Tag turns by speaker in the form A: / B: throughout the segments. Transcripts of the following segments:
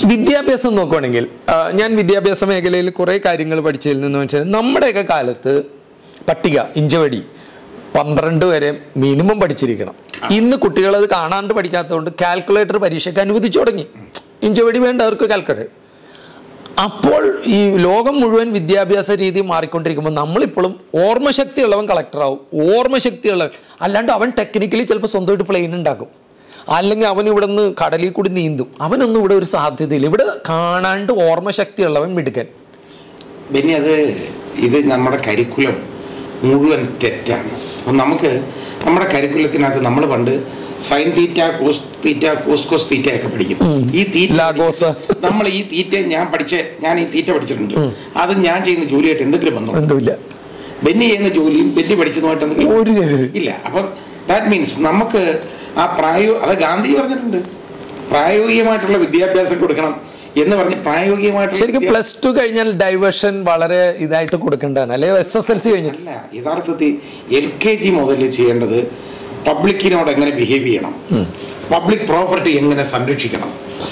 A: വിദ്യാഭ്യാസം നോക്കുവാണെങ്കിൽ ആ, ഞാൻ വിദ്യാഭ്യാസ മേഖലയിൽ കുറേ കാര്യങ്ങൾ പഠിച്ചതിൽ നിന്ന് വെച്ചാൽ നമ്മുടെയൊക്കെ കാലത്ത് പട്ടിക ഇഞ്ചവടി പന്ത്രണ്ട് വരെ മിനിമം പഠിച്ചിരിക്കണം ഇന്ന് കുട്ടികൾ അത് കാണാണ്ട് പഠിക്കാത്തതുകൊണ്ട് കാൽക്കുലേറ്റർ പരീക്ഷയ്ക്ക് അനുവദിച്ചു തുടങ്ങി ഇഞ്ചവടി വേണ്ട അവർക്ക് കാൽക്കുലേറ്റർ അപ്പോൾ ഈ ലോകം മുഴുവൻ വിദ്യാഭ്യാസ രീതി മാറിക്കൊണ്ടിരിക്കുമ്പോൾ നമ്മളിപ്പോഴും ഓർമ്മശക്തി ഉള്ളവൻ കളക്ടറാവും ഓർമ്മശക്തി ഉള്ളവൻ അല്ലാണ്ട് അവൻ ടെക്നിക്കലി ചിലപ്പോൾ സ്വന്തമായിട്ട് പ്ലെയിൻ ഉണ്ടാക്കും അല്ലെങ്കിൽ അവൻ ഇവിടെ നിന്ന് കടലിൽ കൂടി നീന്തും അവനൊന്നും ഇവിടെ ഒരു സാധ്യതയില്ല ഇവിടെ കാണാണ്ട് ഓർമ്മശക്തി ഉള്ളവൻ മിടുക്കൻ
B: ബെന്നി അത് ഇത് നമ്മുടെ കരിക്കുലം മുഴുവൻ തെറ്റാണ് അപ്പം നമുക്ക് നമ്മുടെ കരിക്കുലത്തിനകത്ത് നമ്മൾ പണ്ട് sine theta cos theta cos cos theta ഒക്കെ പഠിക്കും ഈ തീറ്റ
A: ലാഗോസ്.
B: പഠിച്ചിട്ട് നമ്മൾ ഈ തീറ്റ ഞാൻ പഠിച്ച ഞാൻ ഈ തീറ്റ പഠിച്ചിട്ടുണ്ട് അത് ഞാൻ ചെയ്യുന്ന ജോലിയായിട്ട് എന്തെങ്കിലും ബന്ധം
A: എന്തുമില്ല
B: ബെന്നി ചെയ്യുന്ന ജോലിയും ബെന്നി പഠിച്ചതുമായിട്ട് എന്തെങ്കിലും
A: ഒരു കാര്യവും
B: ഇല്ല അപ്പം ദാറ്റ് മീൻസ് നമുക്ക് ആ പ്രായോ അത് ഗാന്ധി പറഞ്ഞിട്ടുണ്ട് പ്രായോഗികമായിട്ടുള്ള വിദ്യാഭ്യാസം കൊടുക്കണം എന്ന് പറഞ്ഞ് പ്രായോഗികമായിട്ടുള്ള
A: ശരിക്കും
B: വിദ്യാ-
A: പ്ലസ് ടു കഴിഞ്ഞാൽ ഡൈവേർഷൻ വളരെ ഇതായിട്ട് കൊടുക്കേണ്ടതാണ് അല്ലെ എസ് എസ് എൽ സി കഴിഞ്ഞിട്ട്
B: അല്ല യഥാർത്ഥത്തിൽ എൽ കെ ജി മുതൽ ചെയ്യേണ്ടത് പബ്ലിക്കിനോട് എങ്ങനെ ബിഹേവ് ചെയ്യണം പബ്ലിക് പ്രോപ്പർട്ടി എങ്ങനെ സംരക്ഷിക്കണം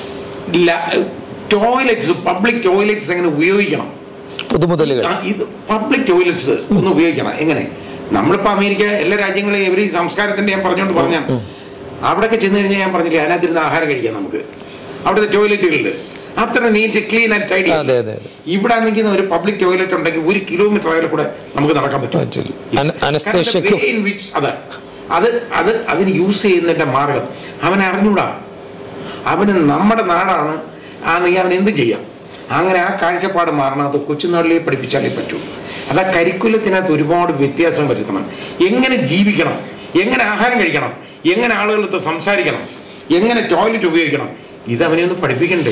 B: ടോയ്ലറ്റ്സ് പബ്ലിക് ടോയ്ലറ്റ്സ് എങ്ങനെ ഉപയോഗിക്കണം
A: പുതുമുതലുകൾ
B: ആ, ഇത് പബ്ലിക് ടോയ്ലറ്റ്സ് ഒന്ന് ഉപയോഗിക്കണം എങ്ങനെ നമ്മളിപ്പോ അമേരിക്ക എല്ലാ രാജ്യങ്ങളും ഇവർ ഈ സംസ്കാരത്തിന്റെ ഞാൻ പറഞ്ഞോണ്ട് പറഞ്ഞ അവിടെയൊക്കെ ചെന്ന് കഴിഞ്ഞാൽ ഞാൻ പറഞ്ഞില്ലേ അതിനകത്തിരുന്ന് ആഹാരം കഴിക്കാം നമുക്ക് അവിടുത്തെ ടോയ്ലറ്റുകളിൽ അത്ര നീറ്റ് ക്ലീൻ ആൻഡ് ടൈഡി
A: അതെ, അതെ, അതെ.
B: ഇവിടെ നിൽക്കുന്ന ഒരു പബ്ലിക് ടോയ്ലറ്റ് ഉണ്ടെങ്കിൽ ഒരു കിലോമീറ്റർ ആയാലും കൂടെ നമുക്ക് നടക്കാൻ പറ്റും
A: പറ്റില്ല. അന- അനസ്തേഷ്യക്കും.
B: കാരണം the way in which അത് അത് അത് അതിന് യൂസ് ചെയ്യുന്നതിന്റെ മാർഗം അവൻ അറിഞ്ഞൂടാ അവന് നമ്മുടെ നാടാണ് ആ നീ അവൻ എന്ത് ചെയ്യാം അങ്ങനെ ആ കാഴ്ചപ്പാട് മാറണം അത് കൊച്ചുനാളിലേ പഠിപ്പിച്ചാലേ പറ്റൂ അത് ആ കരിക്കുലത്തിനകത്ത് ഒരുപാട് വ്യത്യാസം വരുത്തണം എങ്ങനെ ജീവിക്കണം എങ്ങനെ ആഹാരം കഴിക്കണം എങ്ങനെ ആളുകളടുത്ത് സംസാരിക്കണം എങ്ങനെ ടോയ്ലറ്റ് ഉപയോഗിക്കണം ഇത് അവനെ ഒന്ന് പഠിപ്പിക്കണ്ടേ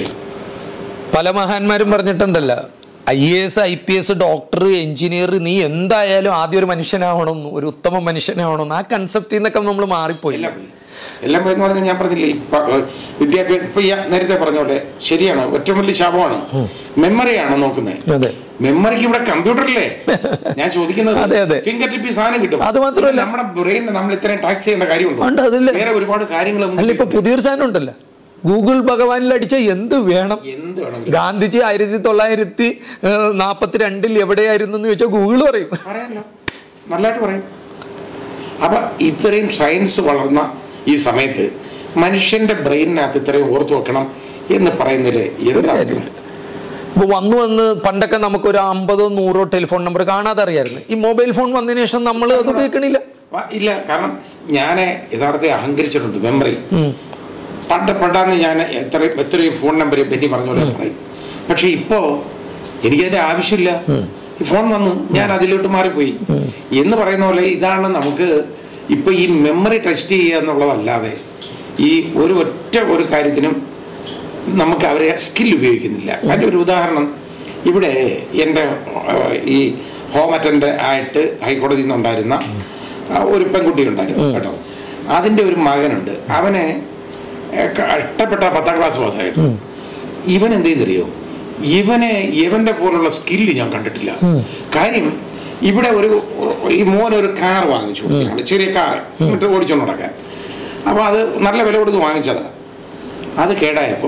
A: പല മഹാന്മാരും പറഞ്ഞിട്ടുണ്ടല്ലോ I A S I P S doctor engineer നീ എന്തായാലും ആദ്യം ഒരു മനുഷ്യനാവണം ഒരു ഉത്തമ മനുഷ്യനാവണം ആ കൺസെപ്റ്റിൽ നിന്നൊക്കെ നമ്മൾ മാറിപ്പോയി
B: എല്ലാം പോയി. എല്ലാം പോയി എന്ന് പറഞ്ഞാൽ ഞാൻ പറഞ്ഞില്ലേ ഇപ്പൊ, ഏഹ്, വിദ്യാഭ്യാസം ഇപ്പൊ ഈ നേരത്തെ പറഞ്ഞോട്ടെ ശരിയാണ് ഏറ്റവും വലിയ ശാപമാണ് മെമ്മറിയാണ് നോക്കുന്നത്
A: അതെ
B: മെമ്മറിക്ക് ഇവിടെ കമ്പ്യൂട്ടറില്ലേ ഞാൻ ചോദിക്കുന്നത്
A: അതെ, അതെ.
B: ഫിംഗർ ടിപ്പ് സാധനം കിട്ടും
A: അത് മാത്രമല്ല.
B: നമ്മുടെ ബ്രെയിൻ നമ്മൾ ഇത്രയും ടാക്സ് ചെയ്യേണ്ട
A: ഉണ്ട്,
B: കാര്യമുണ്ടോ
A: അതില്ല.
B: വേറെ ഒരുപാട് കാര്യങ്ങൾ
A: അല്ല ഇപ്പൊ പുതിയൊരു സാധനം ഉണ്ടല്ലോ ഗൂഗിൾ ഭഗവാനിൽ അടിച്ച എന്ത് വേണം
B: എന്ത് വേണമെങ്കിലും
A: ഗാന്ധിജി ആയിരത്തി തൊള്ളായിരത്തി നാൽപ്പത്തി രണ്ടിൽ എവിടെയായിരുന്നു എന്ന് ചോദിച്ചാൽ ഗൂഗിൾ പറയും
B: പറയാമല്ലോ നല്ലതായിട്ട് പറയും അപ്പൊ ഇത്രയും സയൻസ് വളർന്ന ഈ സമയത്ത് മനുഷ്യന്റെ ബ്രെയിനിനകത്ത് ഇത്രയും ഓർത്തു വെക്കണം എന്ന് പറയുന്നതിൽ എന്താ
A: കാര്യമില്ല. ഇപ്പൊ വന്നു വന്ന് പണ്ടൊക്കെ നമുക്ക് ഒരു അമ്പതോ നൂറോ ടെലിഫോൺ നമ്പർ കാണാതെ അറിയായിരുന്നു ഈ മൊബൈൽ ഫോൺ വന്നതിന് ശേഷം നമ്മൾ അത് ഉപയോഗിക്കണില്ല
B: വ- ഇല്ല കാരണം ഞാൻ യഥാർത്ഥത്തിൽ അഹങ്കരിച്ചിട്ടുണ്ട് മെമ്മറി പണ്ട് പണ്ടാന്ന് ഞാൻ എത്ര എത്രയും ഫോൺ നമ്പർ ബെന്നി പറഞ്ഞ പോലെ പറയും പക്ഷെ ഇപ്പോ എനിക്കതിന്റെ ആവശ്യമില്ല ഈ ഫോൺ വന്നു ഞാൻ അതിലോട്ട് മാറിപ്പോയി എന്ന് പറയുന്ന പോലെ ഇതാണ് നമുക്ക് ഇപ്പൊ ഈ മെമ്മറി ടെസ്റ്റ് ചെയ്യുക എന്നുള്ളതല്ലാതെ ഈ ഒരു ഒറ്റ ഒരു കാര്യത്തിനും നമുക്ക് അവരെ സ്കിൽ ഉപയോഗിക്കുന്നില്ല അതിൻ്റെ ഒരു ഉദാഹരണം ഇവിടെ എൻ്റെ ആ, ഈ ഹോം അറ്റൻഡ് ആയിട്ട് ഹൈക്കോടതിയിൽ നിന്നുണ്ടായിരുന്ന ആ, ഒരു പെൺകുട്ടി ഉണ്ടായിരുന്നു കേട്ടോ അതിൻ്റെ ഒരു മകനുണ്ട് അവനെ ഏ, കഷ്ടപ്പെട്ട പത്താം ക്ലാസ് പാസ്സായിട്ട് ഇവൻ എന്ത് ചെയ്തറിയോ ഇവനെ ഇവന്റെ പോലുള്ള സ്കില്ല് ഞാൻ കണ്ടിട്ടില്ല കാര്യം ഇവിടെ ഒരു ഈ മോൻ ഒരു കാർ വാങ്ങിച്ചു കൊടുത്തിട്ടുണ്ട്. ചെറിയ കാർ എന്നിട്ട് ഓടിച്ചോണ്ട് നടക്കാൻ അപ്പൊ അത് നല്ല വില കൊടുത്ത് വാങ്ങിച്ചതാ അത് കേടായപ്പോ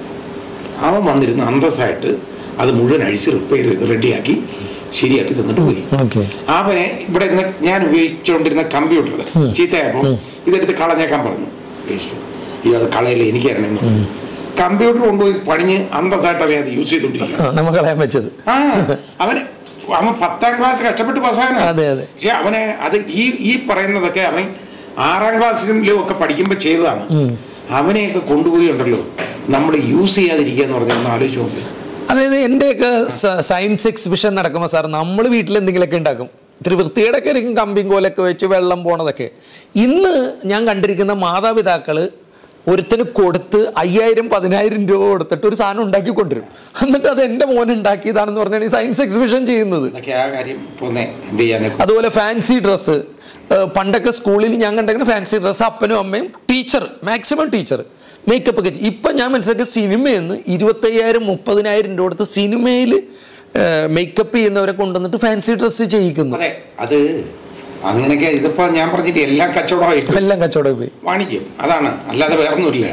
B: അവൻ വന്നിരുന്ന് അന്തസ്സായിട്ട് അത് മുഴുവൻ അഴിച്ച് റിപ്പയർ ചെയ്ത് റെഡിയാക്കി ശരിയാക്കി തന്നിട്ട് പോയി
A: ഓക്കെ
B: അവനെ ഇവിടെ ഇരുന്ന് ഞാൻ ഉപയോഗിച്ചുകൊണ്ടിരുന്ന കമ്പ്യൂട്ടർ ചീത്തയായപ്പോ ഇതെടുത്ത് കളഞ്ഞേക്കാൻ പറഞ്ഞു വേസ്റ്റ് അയ്യോ അത് കളയില്ല എനിക്ക് തരണമെന്ന് പറഞ്ഞു. കമ്പ്യൂട്ടർ കൊണ്ടുപോയി പണിഞ്ഞ് അന്തസ്സായിട്ട് അവൻ അത് യൂസ് ചെയ്തോണ്ടിരിക്കുക
A: നമ്മൾ കളയാൻ വെച്ചത്
B: ആ അവന് അവൻ പത്താം ക്ലാസ് കഷ്ടപ്പെട്ട് പാസ്സാകാനാണ്
A: അതെ, അതെ.
B: പക്ഷെ അവനെ അത് ഈ ഈ പറയുന്നതൊക്കെ അവൻ ആറാം ക്ലാസ്സിലും ഒക്കെ പഠിക്കുമ്പോൾ ചെയ്തതാണ് അവനെയൊക്കെ കൊണ്ടുപോയി ഉണ്ടല്ലോ നമ്മൾ യൂസ് ചെയ്യാതിരിക്കുക എന്ന് പറഞ്ഞാൽ ഒന്ന് ആലോചിച്ച് നോക്ക്
A: അതായത് എൻ്റെയൊക്കെ സയൻസ് എക്സിബിഷൻ നടക്കുമ്പോൾ സാർ നമ്മൾ വീട്ടിൽ എന്തെങ്കിലുമൊക്കെ ഉണ്ടാക്കും ഇത്തിരി വൃത്തികേടൊക്കെ ആയിരിക്കും കമ്പിയും കോലൊക്കെ വെച്ച് വെള്ളം പോണതൊക്കെ ഇന്ന് ഞാൻ കണ്ടിരിക്കുന്ന മാതാപിതാക്കൾ ഒരുത്തിന് കൊടുത്ത് അയ്യായിരം പതിനായിരം രൂപ കൊടുത്തിട്ട് ഒരു സാധനം ഉണ്ടാക്കി കൊണ്ടുവരും എന്നിട്ട് അത് എൻ്റെ മോൻ ഉണ്ടാക്കിയതാണെന്ന് പറഞ്ഞാണ് ഈ സയൻസ് എക്സിബിഷൻ ചെയ്യുന്നത്
B: അതൊക്കെ ആ കാര്യം പോന്നെ എന്ത് ചെയ്യാൻ
A: അതുപോലെ ഫാൻസി ഡ്രസ്സ് പണ്ടൊക്കെ സ്കൂളിൽ ഞാൻ കണ്ടിരിക്കുന്ന ഫാൻസി ഡ്രസ്സ് അപ്പനും അമ്മയും ടീച്ചർ മാക്സിമം ടീച്ചർ മേക്കപ്പ് ഒക്കെ ചെയ്യും. ഇപ്പം ഞാൻ മനസ്സിലാക്കിയ സിനിമയിൽ നിന്ന് ഇരുപത്തയ്യായിരം മുപ്പതിനായിരം രൂപ കൊടുത്ത് സിനിമയിൽ മേക്കപ്പ് ചെയ്യുന്നവരെ കൊണ്ടുവന്നിട്ട് ഫാൻസി ഡ്രസ്സ് ചെയ്യിക്കുന്നു
B: അതെ അത് അങ്ങനെയൊക്കെ ഇതിപ്പോ ഞാൻ പറഞ്ഞിട്ട് എല്ലാം കച്ചവടമായിട്ട്
A: എല്ലാം കച്ചവടം പോയി
B: വാണിജ്യം അതാണ് അല്ലാതെ വേറൊന്നുമില്ല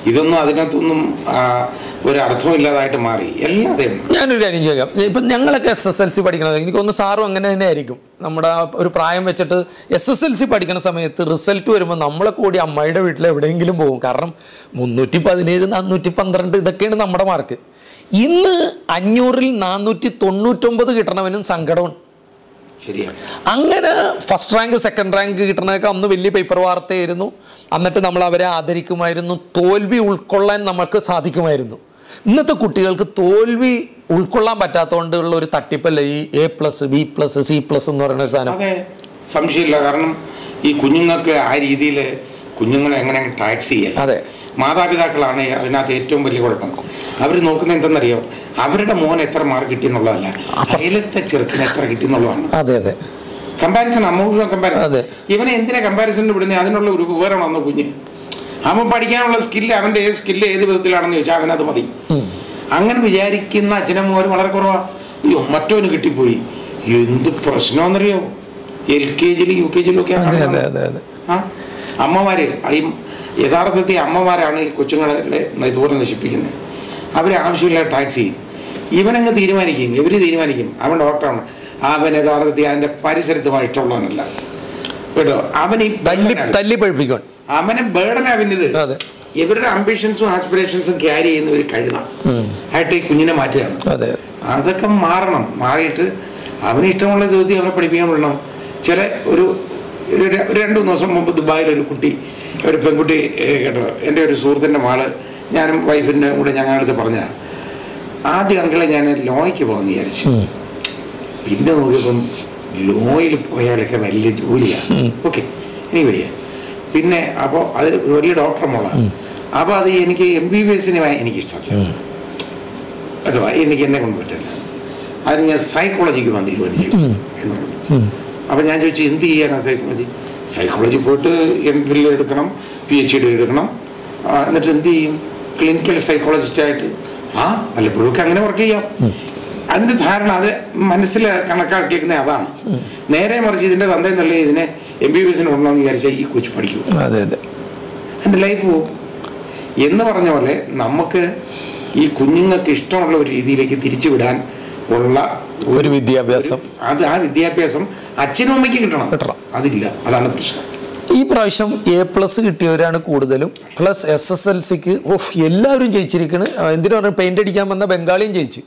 B: ഇതൊന്നും അതിനകത്തൊന്നും ആ, ഒരു അർത്ഥമില്ലാതായിട്ട് മാറി എല്ലാതെയും
A: ഞാനൊരു കാര്യം ചോദിക്കാം ഇപ്പം ഞങ്ങളൊക്കെ എസ് എസ് എൽ സി പഠിക്കണത് എനിക്കൊന്ന് സാറും അങ്ങനെ തന്നെ ആയിരിക്കും നമ്മുടെ ആ ഒരു പ്രായം വെച്ചിട്ട് എസ് എസ് എൽ സി പഠിക്കുന്ന സമയത്ത് റിസൾട്ട് വരുമ്പോൾ നമ്മളെ കൂടി അമ്മയുടെ വീട്ടിൽ എവിടെയെങ്കിലും പോകും കാരണം മുന്നൂറ്റി പതിനേഴ് നാനൂറ്റി പന്ത്രണ്ട് ഇതൊക്കെയാണ് നമ്മുടെ മാർക്ക് ഇന്ന് അഞ്ഞൂറിൽ നാനൂറ്റി തൊണ്ണൂറ്റൊമ്പത് കിട്ടണവനും സങ്കടമാണ്
B: ശരിയാണ്
A: അങ്ങനെ ഫസ്റ്റ് റാങ്ക് സെക്കൻഡ് റാങ്ക് കിട്ടണതൊക്കെ അന്ന് വലിയ പേപ്പർ വാർത്തയായിരുന്നു എന്നിട്ട് നമ്മൾ അവരെ ആദരിക്കുമായിരുന്നു തോൽവി ഉൾക്കൊള്ളാൻ നമുക്ക് സാധിക്കുമായിരുന്നു ഇന്നത്തെ കുട്ടികൾക്ക് തോൽവി ഉൾക്കൊള്ളാൻ പറ്റാത്തതുകൊണ്ടുള്ള ഒരു തട്ടിപ്പല്ല ഈ A plus B plus C plus എന്ന് പറയുന്ന ഒരു സാധനം
B: അതെ സംശയമില്ല കാരണം ഈ കുഞ്ഞുങ്ങൾക്ക് ആ രീതിയിൽ കുഞ്ഞുങ്ങളെ എങ്ങനെ ടാക്സ് ചെയ്യല്ല
A: അതെ
B: മാതാപിതാക്കളാണ് അതിനകത്ത് ഏറ്റവും വലിയ കുഴപ്പം അവർ നോക്കുന്നത് എന്തെന്നറിയോ അവരുടെ മോൻ എത്ര മാർക്ക് കിട്ടിയെന്നുള്ളതല്ല അയലത്തെ ചെറുക്കിന് എത്ര കിട്ടിയെന്നുള്ളതാണ്
A: അതെ അതെ
B: കമ്പാരിസൺ അമ്മൂടെ കമ്പാരിസൺ
A: അതെ.
B: ഇവനെ എന്തിനാ കമ്പാരിസൺ വിടുന്നത് അതിനുള്ള ഒരു ഉപകരണം വന്നു കുഞ്ഞ് അവൻ പഠിക്കാനുള്ള സ്കില്ല് അവന്റെ ഏത് സ്കില്ല് ഏത് വിധത്തിലാണെന്ന് ചോദിച്ചാൽ അവനത് മതി അങ്ങനെ വിചാരിക്കുന്ന അച്ഛനമ്മമാർ വളരെ കുറവാ അയ്യോ മറ്റവന് കിട്ടിപ്പോയി എന്ത് പ്രശ്നമെന്നറിയോ എൽ കെ ജിയിലും യു കെ ജിയിലും ഒക്കെ
A: അതെ അതെ അതെ അതെ
B: ആ അമ്മമാര് ഈ യഥാർത്ഥത്തിൽ അമ്മമാരാണ് ഈ കൊച്ചുങ്ങളെ ഇതുപോലെ നശിപ്പിക്കുന്നത് അവർ ആവശ്യമില്ല ടാക്സ് ചെയ്യും ഇവനങ്ങ് തീരുമാനിക്കും ഇവര് തീരുമാനിക്കും അവൻ ഡോക്ടറാണ് അവൻ യഥാർത്ഥത്തിൽ അതിന്റെ പരിസരത്തുമായി ഇഷ്ടമുള്ളവനല്ല കേട്ടോ അവൻ ഈ
A: തല്ലി
B: burden ആണ്.
A: തല്ലി പഴിപ്പിക്കാൻ
B: അവനെ ബേർഡൻ അവനിത്
A: അതെ
B: ഇവരുടെ അംബിഷൻസും ആസ്പിറേഷൻസും ക്യാരി ചെയ്യുന്ന ഒരു കഴുത ആയിട്ട് ഈ കുഞ്ഞിനെ മാറ്റുകയാണ്
A: അതെ
B: അതൊക്കെ മാറണം മാറിയിട്ട് അവന് ഇഷ്ടമുള്ള ദിവസം അവനെ പഠിപ്പിക്കാൻ വിടണം ചില ഒരു ഒരു ര- ഒരു രണ്ട് മൂന്ന് ദിവസം മുമ്പ് ദുബായിൽ ഒരു കുട്ടി ഒരു പെൺകുട്ടി ഏ, കേട്ടോ എൻ്റെ ഒരു സുഹൃത്തിൻ്റെ മാള് ഞാനും വൈഫിൻ്റെ കൂടെ ഞങ്ങളടുത്ത് പറഞ്ഞ ആദ്യ അങ്കിളെ ഞാൻ ലോയ്ക്ക് പോകാമെന്ന് വിചാരിച്ചു പിന്നെ നോക്കിയപ്പം ലോയിൽ പോയാലൊക്കെ വലിയ ജോലിയാണ് ഓക്കെ ഇനി വരിക പിന്നെ അപ്പോൾ അത് ഒരു വലിയ ഡോക്ടർ മോളാണ് അപ്പോൾ അത് എനിക്ക് എം ബി ബി എസിന് എനിക്ക് ഇഷ്ടമല്ല കേട്ടോ എനിക്ക് എന്നെ കൊണ്ട് പറ്റില്ല അതിന് ഞാൻ സൈക്കോളജിക്ക് വന്ന് തീരുമാനിച്ചു എന്ന് പറഞ്ഞു അപ്പം ഞാൻ ചോദിച്ചു എന്ത് ചെയ്യാനാണ് സൈക്കോളജി സൈക്കോളജി പോയിട്ട് എം ഫിൽ എടുക്കണം പി എച്ച് ഡി എടുക്കണം ആ, എന്നിട്ട് എന്ത് ചെയ്യും ക്ലിനിക്കൽ സൈക്കോളജിസ്റ്റ് ആയിട്ട് ആ വല്ലപ്പോഴൊക്കെ അങ്ങനെ വർക്ക് ചെയ്യാം അതിന്റെ ധാരണ അത് മനസ്സിൽ കണക്കാക്കിയിരിക്കുന്ന അതാണ് നേരെ മറിച്ച് ഇതിന്റെ തന്തേ നല്ല ഇതിനെ എം ബി ബി എസിന് കൊണ്ടുവന്ന് വിചാരിച്ചാൽ ഈ കൊച്ചു പഠിക്കൂ
A: അതെ അതെ
B: എൻ്റെ ലൈഫ് പോവും എന്ന് പറഞ്ഞ പോലെ നമുക്ക് ഈ കുഞ്ഞുങ്ങൾക്ക് ഇഷ്ടമുള്ള ഒരു രീതിയിലേക്ക് തിരിച്ചു വിടാൻ ഉള്ള
A: ഒരു വിദ്യാഭ്യാസം
B: അത് ആ വിദ്യാഭ്യാസം അച്ഛനും അമ്മയ്ക്കും കിട്ടണം
A: കിട്ടണം.
B: അതില്ല അതാണ് പ്രശ്നം
A: ഈ പ്രാവശ്യം എ പ്ലസ് കിട്ടിയവരാണ് കൂടുതലും പ്ലസ് എസ് എസ് എൽ സിക്ക് ഓഫ് എല്ലാവരും ജയിച്ചിരിക്കണ് എന്തിനു പറഞ്ഞു പെയിന്റ് അടിക്കാൻ വന്ന ബംഗാളിയും ജയിച്ചു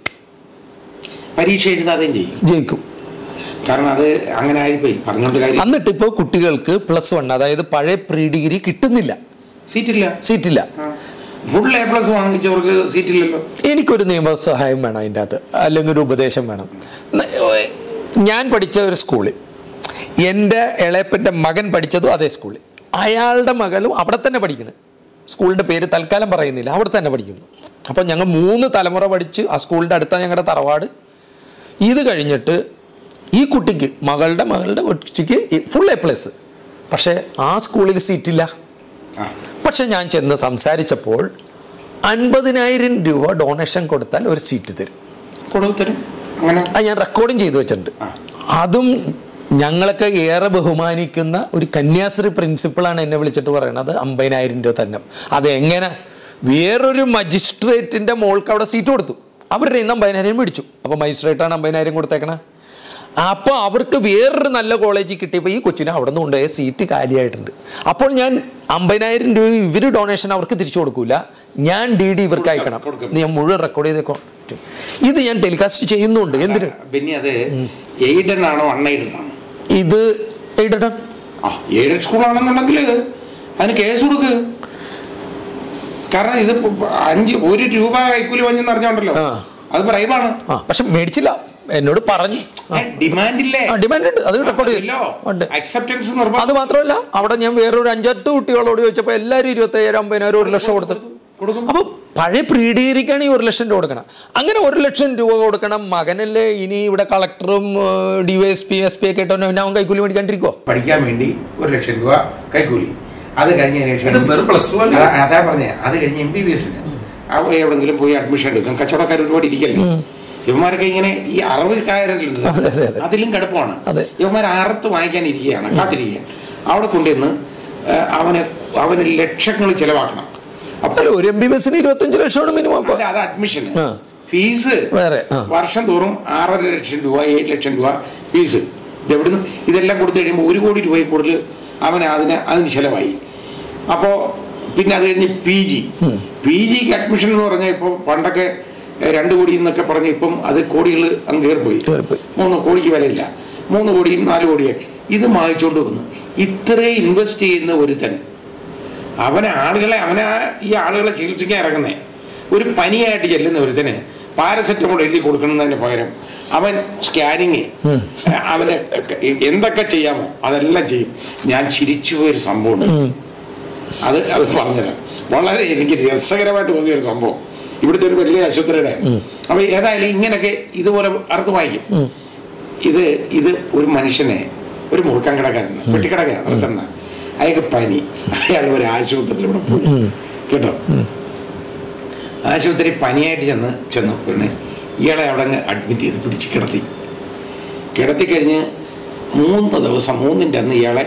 B: പരീക്ഷ എഴുതാതെയും ചെയ്യും
A: ജയിക്കും
B: കാരണം അത് അങ്ങനെ ആയിപ്പോയി പറഞ്ഞോണ്ട് കാര്യം
A: എന്നിട്ട് ഇപ്പോൾ കുട്ടികൾക്ക് പ്ലസ് വൺ അതായത് പഴയ പ്രീ ഡിഗ്രി കിട്ടുന്നില്ല
B: സീറ്റില്ല
A: സീറ്റില്ല
B: ഫുൾ എ പ്ലസ് വാങ്ങിച്ചവർക്ക് സീറ്റില്ലല്ലോ
A: എനിക്കൊരു നിയമസഹായം വേണം അതിൻ്റെ അകത്ത് അല്ലെങ്കിൽ ഒരു ഉപദേശം വേണം ന- ഞാൻ പഠിച്ച ഒരു സ്കൂളിൽ എൻ്റെ ഇളയപ്പൻ്റെ മകൻ പഠിച്ചതും അതേ സ്കൂളിൽ അയാളുടെ മകളും അവിടെ തന്നെ പഠിക്കണം സ്കൂളിൻ്റെ പേര് തൽക്കാലം പറയുന്നില്ല അവിടെ തന്നെ പഠിക്കുന്നു അപ്പോൾ ഞങ്ങൾ മൂന്ന് തലമുറ പഠിച്ച് ആ സ്കൂളിൻ്റെ അടുത്ത ഞങ്ങളുടെ തറവാട് ഇത് കഴിഞ്ഞിട്ട് ഈ കുട്ടിക്ക് മകളുടെ മകളുടെ കുട്ടിക്ക് ഫുൾ എ പ്ലസ് പക്ഷേ ആ സ്കൂളിൽ സീറ്റില്ല
B: ആ
A: പക്ഷെ ഞാൻ ചെന്ന് സംസാരിച്ചപ്പോൾ അൻപതിനായിരം രൂപ ഡൊണേഷൻ കൊടുത്താൽ ഒരു സീറ്റ് തരും
B: കൊടുത്തരും അങ്ങനെ
A: അത് ഞാൻ റെക്കോർഡിങ് ചെയ്തു വെച്ചിട്ടുണ്ട്
B: ആ.
A: അതും ഞങ്ങളൊക്കെ ഏറെ ബഹുമാനിക്കുന്ന ഒരു കന്യാസ്ത്രീ പ്രിൻസിപ്പളാണ് എന്നെ വിളിച്ചിട്ട് പറയണത് അമ്പതിനായിരം രൂപ തന്നെ അത് എങ്ങനെ വേറൊരു മജിസ്ട്രേറ്റിന്റെ മോൾക്ക് അവിടെ സീറ്റ് കൊടുത്തു അവരുടെ ഇന്ന് അമ്പതിനായിരം മേടിച്ചു അപ്പോൾ മജിസ്ട്രേറ്റാണ് അമ്പതിനായിരം കൊടുത്തേക്കണേ അപ്പോൾ അവർക്ക് വേറൊരു നല്ല കോളേജിൽ കിട്ടിയപ്പോൾ ഈ കൊച്ചിനെ അവിടെ നിന്ന് കൊണ്ടുപോയ സീറ്റ് കാലിയായിട്ടുണ്ട് അപ്പോൾ ഞാൻ അമ്പതിനായിരം രൂപ ഇവർ ഡൊണേഷൻ അവർക്ക് തിരിച്ചു കൊടുക്കൂല ഞാൻ ഡി ഡി ഇവർക്ക് അയക്കണം
B: കൊടുക്കും.
A: ഞാൻ മുഴുവൻ റെക്കോർഡ് ചെയ്തേക്കോ ഇത് ഞാൻ ടെലികാസ്റ്റ് ചെയ്യുന്നുണ്ട് എന്തിന്
B: പിന്നെ അത് എയ്ഡൻ ആണോ അൺഎയ്ഡൻ ആണോ
A: ഇത് എഴുതണം
B: ആ എയ്ഡഡ് സ്കൂളാണെന്നുണ്ടെങ്കിൽ അതിന് കേസ് കൊടുക്ക് കാരണം ഇത് ഇപ്പൊ അഞ്ച് ഒരു രൂപ കൈക്കൂലി വാങ്ങിയെന്ന് അറിഞ്ഞോണ്ടല്ലോ
A: ആ.
B: അത് പ്രൈവാണ്
A: ആ പക്ഷെ മേടിച്ചില്ല എന്നോട് പറഞ്ഞു
B: ഡിമാൻഡ് ഇല്ലേ
A: ആ ഡിമാൻഡ് ഉണ്ട് അത് റെക്കോർഡ് ചെയ്തു ഉണ്ട്
B: അക്സെപ്റ്റൻസ്
A: അത്
B: നിർബന്ധം
A: മാത്രമല്ല അവിടെ ഞാൻ വേറൊരു അഞ്ചെട്ട് കുട്ടികളോട് ചോദിച്ചപ്പോൾ എല്ലാവരും ഇരുപത്തയ്യായിരം അമ്പതിനായിരം ഒരു ലക്ഷം കൊടുത്തു
B: കൊടുക്കും
A: അപ്പോൾ പഴയ പ്രീഡിഗ്രിക്കാണ് ഈ ഒരു ലക്ഷം രൂപ കൊടുക്കണം അങ്ങനെ ഒരു ലക്ഷം രൂപ കൊടുക്കണം മകനല്ലേ ഇനി ഇവിടെ കളക്ടറും D Y S P S P ഒക്കെ ഇട്ടോ അവൻ കൈക്കൂലി മേടിക്കാണ്ടിരിക്കോ
B: പഠിക്കാൻ വേണ്ടി ഒരു ലക്ഷം രൂപ കൈക്കൂലി അത് കഴിഞ്ഞതിന്
C: ഇത്
B: ശേഷം
C: വെറും പ്ലസ് ടു അല്ലേ
B: അതാ- അതാ പറഞ്ഞേ അത് കഴിഞ്ഞ് എം ബി ബി എസിന് എവിടെങ്കിലും പോയി അഡ്മിഷൻ എടുക്കും കച്ചവടക്കാർ ഒരുപാട് ഇരിക്കല്ലേ ഇവന്മാരൊക്കെ ഇങ്ങനെ ഈ അറവുകാരനുണ്ട്
A: അതെ, അതെ, അതെ.
B: അതിലും കിടപ്പാണ്
A: അതെ.
B: ഇവന്മാർ അറുത്ത് വാങ്ങിക്കാൻ ഇരിക്കുകയാണ് കാത്തിരിക്കുക അവിടെ കൊണ്ടുവന്ന് ആ, അവന് അവന് ലക്ഷങ്ങൾ ചെലവാക്കണം അപ്പൊ
A: അല്ല ഒരു എം ബി ബി എസിന് ഇരുപത്തഞ്ച് ലക്ഷമാണ് മിനിമം അപ്പൊ
B: അല്ല, അത് അഡ്മിഷൻ
A: ആ.
B: ഫീസ്
A: വേറെ ആ
B: വർഷം തോറും ആറര ലക്ഷം രൂപ ഏഴ് ലക്ഷം രൂപ ഫീസ് ഇതെവിടുന്ന് ഇതെല്ലാം കൊടുത്തു കഴിയുമ്പോൾ ഒരു കോടി രൂപയിൽ കൂടുതൽ അവൻ അതിന് അതിന് ചിലവായി അപ്പോൾ പിന്നെ അത് കഴിഞ്ഞ് പി ജി പി ജിക്ക് അഡ്മിഷൻ എന്ന് പറഞ്ഞാൽ ഇപ്പോൾ പണ്ടൊക്കെ എഹ്, രണ്ട് കോടി എന്നൊക്കെ പറഞ്ഞ് ഇപ്പം അത് കോടികൾ അങ്ങ് കയറിപ്പോയി
A: കയറിപ്പോയി.
B: മൂന്ന് കോടിക്ക് വിലയില്ല മൂന്ന് കോടിയും നാല് കോടിയൊക്കെ ഇത് വാങ്ങിച്ചുകൊണ്ട് വെക്കുന്നു ഇത്രയും ഇൻവെസ്റ്റ് ചെയ്യുന്ന ഒരുത്തൻ അവനെ ആളുകളെ അവനെ ഈ ആളുകളെ ചികിത്സിക്കാൻ ഇറങ്ങുന്നേ ഒരു പനിയായിട്ട് ചെല്ലുന്ന ഒരുത്തന് പാരസെറ്റമോൾ എഴുതി കൊടുക്കുന്നതിന് പകരം അവൻ സ്കാനിങ് അവന് എന്തൊക്കെ ചെയ്യാമോ അതെല്ലാം ചെയ്യും ഞാൻ ചിരിച്ചു പോയൊരു സംഭവമുണ്ട് അത് അത് പറഞ്ഞുതരാം വളരെ എനിക്ക് രസകരമായിട്ട് തോന്നിയ ഒരു സംഭവം ഇവിടുത്തെ ഒരു വലിയ ആശുപത്രിയുടെ അപ്പൊ ഏതായാലും ഇങ്ങനെയൊക്കെ ഇതുപോലെ അർത്ഥം വായിക്കും ഇത് ഇത് ഒരു മനുഷ്യനെ ഒരു മുറുക്കാൻ കിടക്കാരൻ വെട്ടിക്കിടക്കാണ് നടത്തുന്ന അയാൾക്ക് പനി അയാൾ ഒരു ആശുപത്രിയിൽ ഇവിടെ പോയി കേട്ടോ ആശുപത്രി പനിയായിട്ട് ചെന്ന് ചെന്നു പിന്നെ ഇയാളെ അവിടെ അങ്ങ് അഡ്മിറ്റ് ചെയ്ത് പിടിച്ച് കിടത്തി കിടത്തി കഴിഞ്ഞ് മൂന്ന് ദിവസം മൂന്നിൻ്റെ അന്ന് ഇയാളെ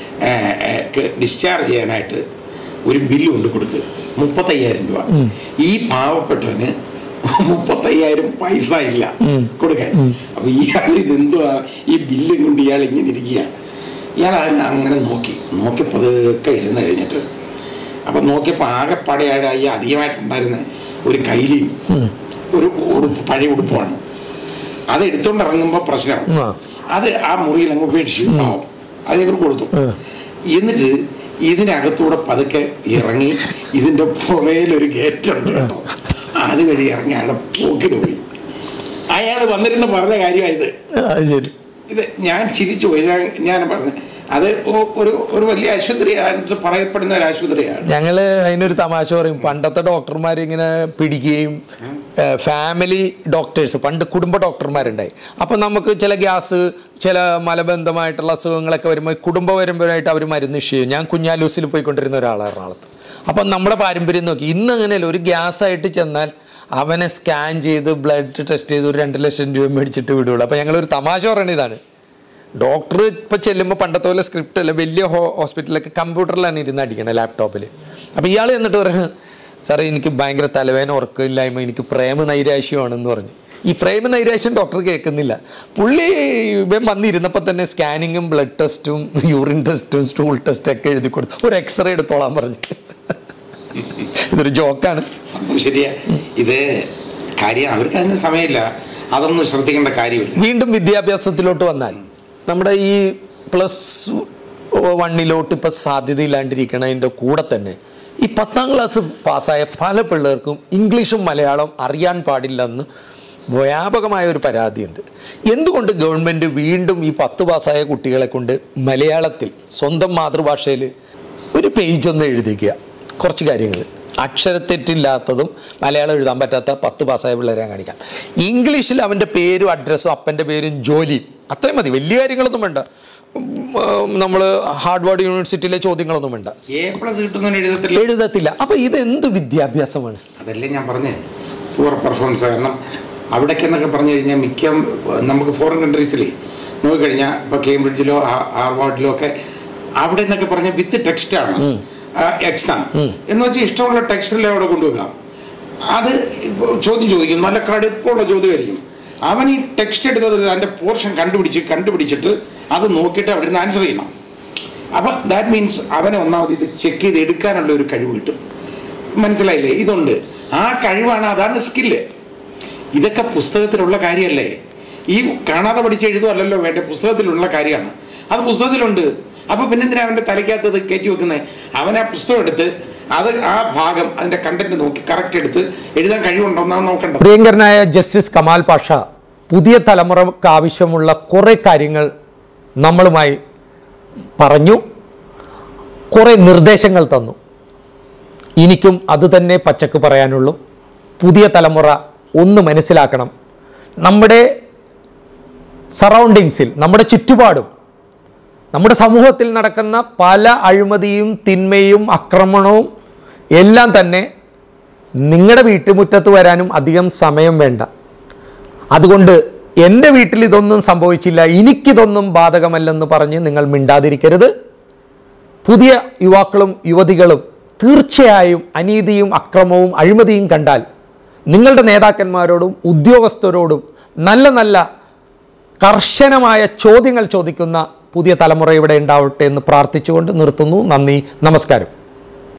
B: ഡിസ്ചാർജ് ചെയ്യാനായിട്ട് ഒരു ബില്ല് കൊണ്ട് കൊടുത്ത് മുപ്പത്തയ്യായിരം രൂപ ഈ പാവപ്പെട്ടവന് മുപ്പത്തയ്യായിരം പൈസ ഇല്ല കൊടുക്കാൻ അപ്പൊ ഇയാൾ ഇതെന്തുവാ ഈ ബില്ലും കൊണ്ട് ഇയാൾ ഇങ്ങനെ ഇരിക്കുക ഇയാൾ അതിനെ അങ്ങനെ നോക്കി നോക്കി പതുക്കെ ഇരുന്ന് കഴിഞ്ഞിട്ട് അപ്പൊ നോക്കിയപ്പോ ആകെ പടയാട് ഈ അധികമായിട്ടുണ്ടായിരുന്ന ഒരു കൈലിയും ഒരു ഉടുപ്പ് പഴയ ഉടുപ്പാണ് അത് എടുത്തോണ്ട് ഇറങ്ങുമ്പോ പ്രശ്നം
A: ആ.
B: അത് ആ മുറിയിൽ അങ്ങ് ഉപേക്ഷിച്ചു പാവം അത് ഇവർ കൊടുത്തു എന്നിട്ട് ഇതിനകത്തൂടെ പതുക്കെ ഇറങ്ങി ഇതിന്റെ പുറയിലൊരു ഗേറ്റ് ഉണ്ട് കേട്ടോ അത് വഴി ഇറങ്ങി അയാളെ പോക്കിന് പോയി അയാൾ വന്നിരുന്ന് പറഞ്ഞ കാര്യമായത്
A: അത് ശരി
B: ഇത് ഞാൻ ചിരിച്ചു പോയി ഞാൻ ഞാൻ പറഞ്ഞു അത് ഒ- ഒരു ഒരു വലിയ ആശുപത്രിയാണ് പറയപ്പെടുന്ന ഒരു ആശുപത്രിയാണ്
A: ഞങ്ങള് അതിനൊരു തമാശ പറയും പണ്ടത്തെ ഡോക്ടർമാർ ഇങ്ങനെ പിടിക്കുകയും ഫാമിലി ഡോക്ടേഴ്സ് പണ്ട് കുടുംബ ഡോക്ടർമാരുണ്ടായി അപ്പം നമുക്ക് ചില ഗ്യാസ് ചില മലബന്ധമായിട്ടുള്ള അസുഖങ്ങളൊക്കെ വരുമ്പോൾ കുടുംബപരമ്പരമായിട്ട് അവർ മരുന്ന് ഇഷ്യൂ ചെയ്യും ഞാൻ കുഞ്ഞാലൂസിൽ പോയിക്കൊണ്ടിരുന്ന ഒരാളാണ് എറണാകുളത്ത് അപ്പം നമ്മുടെ പാരമ്പര്യം നോക്കി ഇന്ന് അങ്ങനെയല്ല ഒരു ഗ്യാസ് ആയിട്ട് ചെന്നാൽ അവനെ സ്കാൻ ചെയ്ത് ബ്ലഡ് ടെസ്റ്റ് ചെയ്ത് ഒരു രണ്ട് ലക്ഷം രൂപ മേടിച്ചിട്ട് വിടുള്ളൂ അപ്പം ഞങ്ങളൊരു തമാശ പറയണ ഇതാണ് ഡോക്ടർ ഇപ്പം ചെല്ലുമ്പോൾ പണ്ടത്തെ പോലെ സ്ക്രിപ്റ്റ് അല്ല വലിയ ഹോ ഹോസ്പിറ്റലൊക്കെ കമ്പ്യൂട്ടറിലാണ് ഇരുന്ന് അടിക്കണത് ലാപ്ടോപ്പിൽ അപ്പോൾ ഇയാൾ എന്നിട്ട് പറഞ്ഞു സാറേ എനിക്ക് ഭയങ്കര തലവേദന ഉറക്കമില്ലായ്മ എനിക്ക് പ്രേമ നൈരാശ്യമാണെന്ന് പറഞ്ഞു ഈ പ്രേമ നൈരാശ്യം ഡോക്ടർ കേൾക്കുന്നില്ല പുള്ളി ഇവൻ വന്നിരുന്നപ്പോൾ തന്നെ സ്കാനിങ്ങും ബ്ലഡ് ടെസ്റ്റും യൂറിൻ ടെസ്റ്റും സ്റ്റൂൾ ടെസ്റ്റും ഒക്കെ എഴുതി കൊടുത്തു ഒരു എക്സ്റേ എടുത്തോളാൻ പറഞ്ഞു ഇതൊരു ജോക്കാണ്
B: സംഭവം ശരിയാ ഇത് കാര്യം അവർക്ക് അതിന് സമയമില്ല അതൊന്നും ശ്രദ്ധിക്കേണ്ട കാര്യമില്ല
A: വീണ്ടും വിദ്യാഭ്യാസത്തിലോട്ട് വന്നാൽ നമ്മുടെ ഈ പ്ലസ് വണ്ണിലോട്ട് ഇപ്പം സാധ്യതയില്ലാണ്ടിരിക്കണതിൻ്റെ കൂടെ തന്നെ ഈ പത്താം ക്ലാസ് പാസ്സായ പല പിള്ളേർക്കും ഇംഗ്ലീഷും മലയാളം അറിയാൻ പാടില്ലെന്ന് വ്യാപകമായ ഒരു പരാതിയുണ്ട് എന്തുകൊണ്ട് ഗവൺമെൻറ് വീണ്ടും ഈ പത്ത് പാസ്സായ കുട്ടികളെ കൊണ്ട് മലയാളത്തിൽ സ്വന്തം മാതൃഭാഷയിൽ ഒരു പേജ് ഒന്ന് എഴുതിക്കുക കുറച്ച് കാര്യങ്ങൾ അക്ഷരത്തെറ്റില്ലാത്തതും മലയാളം എഴുതാൻ പറ്റാത്ത പത്ത് പാസ്സായ പിള്ളേരെ കാണിക്കാം ഇംഗ്ലീഷിൽ അവൻ്റെ പേരും അഡ്രസ്സും അപ്പൻ്റെ പേരും ജോലിയും അത്രയും മതി വലിയ കാര്യങ്ങളൊന്നും വേണ്ട നമ്മൾ ഹാർഡ്വാർഡ് യൂണിവേഴ്സിറ്റിയിലെ ചോദ്യങ്ങളൊന്നും വേണ്ട
B: എ പ്ലസ് കിട്ടുന്നതിന് എഴുതത്തില്ല
A: എഴുതത്തില്ല അപ്പോൾ ഇത് എന്ത് വിദ്യാഭ്യാസമാണ്
B: അതല്ലേ ഞാൻ പറഞ്ഞേ പൂർ പെർഫോമൻസ് കാരണം അവിടേക്ക് എന്നൊക്കെ പറഞ്ഞു കഴിഞ്ഞാൽ മിക്ക നമുക്ക് ഫോറിൻ കൺട്രീസിൽ നോക്കിക്കഴിഞ്ഞാൽ ഇപ്പോൾ കേംബ്രിഡ്ജിലോ ഹാ- ഹാർവാർഡിലോ ഒക്കെ അവിടെ എന്നൊക്കെ പറഞ്ഞാൽ വിത്ത് ടെക്സ്റ്റാണ് എക്സാം എന്ന് വെച്ചാൽ ഇഷ്ടമുള്ള ടെക്സ്റ്റിൽ അവിടെ കൊണ്ടുവെക്കാം അത് ഇപ്പൊ ചോദ്യം ചോദിക്കും നല്ല കടുപ്പമുള്ള ചോദ്യമായിരിക്കും അവൻ ഈ ടെക്സ്റ്റ് എടുത്തത് അതിൻ്റെ പോർഷൻ കണ്ടുപിടിച്ച് കണ്ടുപിടിച്ചിട്ട് അത് നോക്കിയിട്ട് അവിടെ നിന്ന് ആൻസർ ചെയ്യണം അപ്പം ദാറ്റ് മീൻസ് അവനെ ഒന്നാമത് ഇത് ചെക്ക് ചെയ്ത് എടുക്കാനുള്ള ഒരു കഴിവ് കിട്ടും മനസ്സിലായില്ലേ ഇതുണ്ട് ആ കഴിവാണ് അതാണ് സ്കില്ല് ഇതൊക്കെ പുസ്തകത്തിലുള്ള കാര്യമല്ലേ ഈ കാണാതെ പഠിച്ച് എഴുതുമല്ലല്ലോ വേണ്ട പുസ്തകത്തിലുള്ള കാര്യമാണ് അത് പുസ്തകത്തിലുണ്ട് അപ്പൊ പിന്നെന്തിനാ അവന്റെ തലയ്ക്കകത്ത് ഇത് കയറ്റി വെക്കുന്നത് അവൻ ആ പുസ്തകം എടുത്ത് അത് ആ ഭാഗം അതിന്റെ കണ്ടന്റ് നോക്കി കറക്റ്റ് എടുത്ത് എഴുതാൻ കഴിവുണ്ടോ എന്നാണ് നോക്കേണ്ടത്
A: പ്രിയങ്കരനായ ജസ്റ്റിസ് കമാൽ പാഷ പുതിയ തലമുറക്ക് ആവശ്യമുള്ള കുറേ കാര്യങ്ങൾ നമ്മളുമായി പറഞ്ഞു കുറേ നിർദ്ദേശങ്ങൾ തന്നു എനിക്കും അത് തന്നെ പച്ചക്ക് പറയാനുള്ളൂ പുതിയ തലമുറ ഒന്ന് മനസ്സിലാക്കണം നമ്മുടെ സറൗണ്ടിങ്സിൽ നമ്മുടെ ചുറ്റുപാടും നമ്മുടെ സമൂഹത്തിൽ നടക്കുന്ന പല അഴിമതിയും തിന്മയും ആക്രമണവും എല്ലാം തന്നെ നിങ്ങളുടെ വീട്ടുമുറ്റത്ത് വരാനും അധികം സമയം വേണ്ട അതുകൊണ്ട് എൻ്റെ വീട്ടിൽ ഇതൊന്നും സംഭവിച്ചില്ല എനിക്കിതൊന്നും ബാധകമല്ലെന്ന് പറഞ്ഞ് നിങ്ങൾ മിണ്ടാതിരിക്കരുത് പുതിയ യുവാക്കളും യുവതികളും തീർച്ചയായും അനീതിയും അക്രമവും അഴിമതിയും കണ്ടാൽ നിങ്ങളുടെ നേതാക്കന്മാരോടും ഉദ്യോഗസ്ഥരോടും നല്ല നല്ല കർശനമായ ചോദ്യങ്ങൾ ചോദിക്കുന്ന പുതിയ തലമുറ ഇവിടെ ഉണ്ടാവട്ടെ എന്ന് പ്രാർത്ഥിച്ചുകൊണ്ട് നിർത്തുന്നു നന്ദി നമസ്കാരം